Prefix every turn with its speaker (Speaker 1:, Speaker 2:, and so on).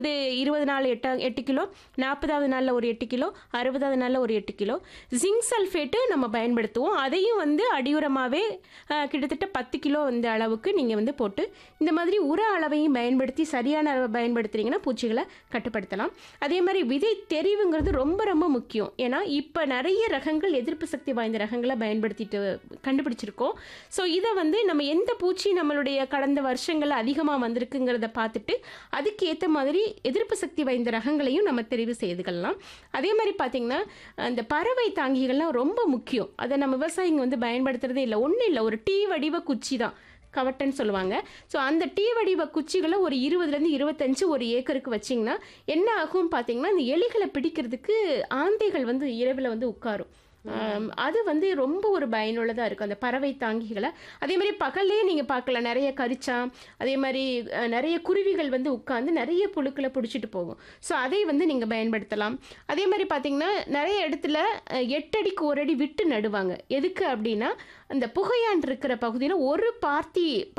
Speaker 1: இது இருபது நாள் எட்டா எட்டு கிலோ நாற்பதாவது நாளில் ஒரு எட்டு கிலோ அறுபதாவது நாளில் ஒரு எட்டு கிலோ ஜிங்க் சல்ஃபேட்டு நம்ம பயன்படுத்துவோம் அதையும் வந்து அடியுரமாகவே கிட்டத்தட்ட பத்து கிலோ இந்த அளவுக்கு நீங்கள் வந்து போட்டு இந்த மாதிரி உர அளவையும் பயன்படுத்தி சரியான அளவை பயன்படுத்துனீங்கன்னா பூச்சிகளை கட்டுப்படுத்தலாம் அதே மாதிரி விதை தெரிவுங்கிறது ரொம்ப ரொம்ப முக்கியம் ஏன்னா இப்போ நிறைய ரகங்கள் எதிர்ப்பு சக்தி வாய்ந்த ரகங்களை பயன்படுத்திட்டு கண்டுபிடிச்சிருக்கோம் ஸோ இதை வந்து நம்ம எந்த பூச்சி நம்மளுடைய கடந்த வருஷங்களில் அதிகமாக வந்திருக்குங்கிறத பார்த்துட்டு அதுக்கு ஏற்ற மாதிரி எதிர்ப்பு சக்தி வாய்ந்த ரகங்களையும் நம்ம தெரிவு செய்துக்கலாம் அதே மாதிரி பார்த்திங்கன்னா அந்த பறவை தாங்கிகள்லாம் ரொம்ப முக்கியம் அதை நம்ம விவசாயிங்க வந்து பயன்படுத்துறதே இல்லை ஒன்றும் இல்லை ஒரு டீ வடிவ குச்சி தான் கவட்டன்னு சொல்லுவாங்க ஸோ அந்த டீ வடிவ குச்சிகளை ஒரு இருபதுலேருந்து இருபத்தஞ்சு ஒரு ஏக்கருக்கு வச்சிங்கன்னா என்ன ஆகும் பார்த்தீங்கன்னா இந்த எலிகளை பிடிக்கிறதுக்கு ஆந்தைகள் வந்து இரவில் வந்து உட்காரும் ஆம், அது வந்து ரொம்ப ஒரு பயனுள்ளதாக இருக்கும் அந்த பறவை தாங்கிகளை அதே மாதிரி பகல்லே நீங்கள் பார்க்கலாம் நிறைய கரிச்சான் அதே மாதிரி அஹ், நிறைய குருவிகள் வந்து உட்காந்து நிறைய புழுக்களை பிடிச்சிட்டு போகும் ஸோ அதை வந்து நீங்கள் பயன்படுத்தலாம் அதே மாதிரி பார்த்தீங்கன்னா நிறைய இடத்துல அஹ், எட்டு அடிக்கு ஒரு அடி விட்டு நடுவாங்க எதுக்கு அப்படின்னா அந்த புகையான் இருக்கிற பகுதியில் ஒரு பார்த்தி